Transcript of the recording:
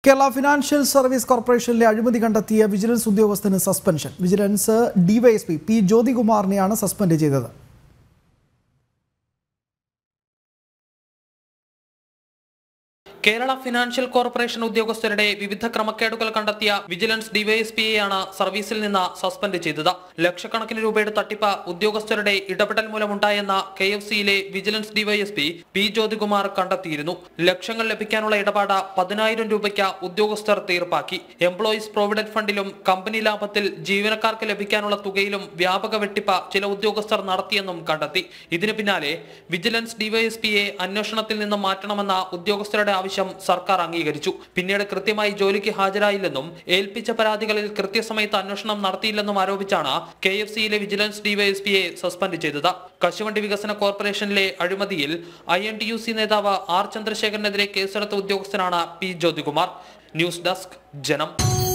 Kerala financial service കോർപ്പറേഷനിലെ അഴിമതി കണ്ടെത്തിയ വിജിലൻസ് ഉദ്യോഗസ്ഥന് സസ്പെൻഷൻ വിജിലൻസ് ഡിവൈഎസ്പി പി ജ്യോതികുമാറിനെയാണ് സസ്പെൻഡ് ചെയ്തത് കേരള ഫിനാൻഷ്യൽ കോർപ്പറേഷൻ ഉദ്യോഗസ്ഥരുടെ വിവിധ ക്രമക്കേടുകൾ കണ്ടെത്തിയ വിജിലൻസ് ഡിവൈഎസ്പിയെയാണ് സർവീസിൽ നിന്ന് സസ്പെൻഡ് ചെയ്തത് ലക്ഷക്കണക്കിന് രൂപയുടെ തട്ടിപ്പ് ഉദ്യോഗസ്ഥരുടെ ഇടപെടൽ മൂലമുണ്ടായെന്ന കെ എഫ് സിയിലെ വിജിലൻസ് ഡിവൈഎസ്പി പി ജ്യോതികുമാർ കണ്ടെത്തിയിരുന്നു ലക്ഷങ്ങൾ ലഭിക്കാനുള്ള ഇടപാട് പതിനായിരം രൂപയ്ക്ക് ഉദ്യോഗസ്ഥർ തീർപ്പാക്കി എംപ്ലോയീസ് പ്രോവിഡന്റ് ഫണ്ടിലും കമ്പനി ലാഭത്തിൽ ജീവനക്കാർക്ക് ലഭിക്കാനുള്ള തുകയിലും വ്യാപക വെട്ടിപ്പ് ചില ഉദ്യോഗസ്ഥർ നടത്തിയെന്നും കണ്ടെത്തി ഇതിനു പിന്നാലെ വിജിലൻസ് ഡിവൈഎസ്പിയെ അന്വേഷണത്തിൽ നിന്ന് മാറ്റണമെന്ന ഉദ്യോഗസ്ഥരുടെ ആവശ്യം സർക്കാർ അംഗീകരിച്ചു പിന്നീട് കൃത്യമായി ജോലിക്ക് ഹാജരായില്ലെന്നും ഏൽപ്പിച്ച പരാതികളിൽ കൃത്യസമയത്ത് അന്വേഷണം നടത്തിയില്ലെന്നും ആരോപിച്ചാണ് കെ എഫ് സിയിലെ വിജിലൻസ് ഡിവൈഎസ്പിയെ സസ്പെൻഡ് ചെയ്തത് കശുവണ്ടി വികസന കോർപ്പറേഷനിലെ അഴിമതിയിൽ I N T U C നേതാവ് ആർ ചന്ദ്രശേഖരനെതിരെ കേസെടുത്ത ഉദ്യോഗസ്ഥനാണ് പി ജ്യോതികുമാർ ന്യൂസ് ഡെസ്ക് ജനം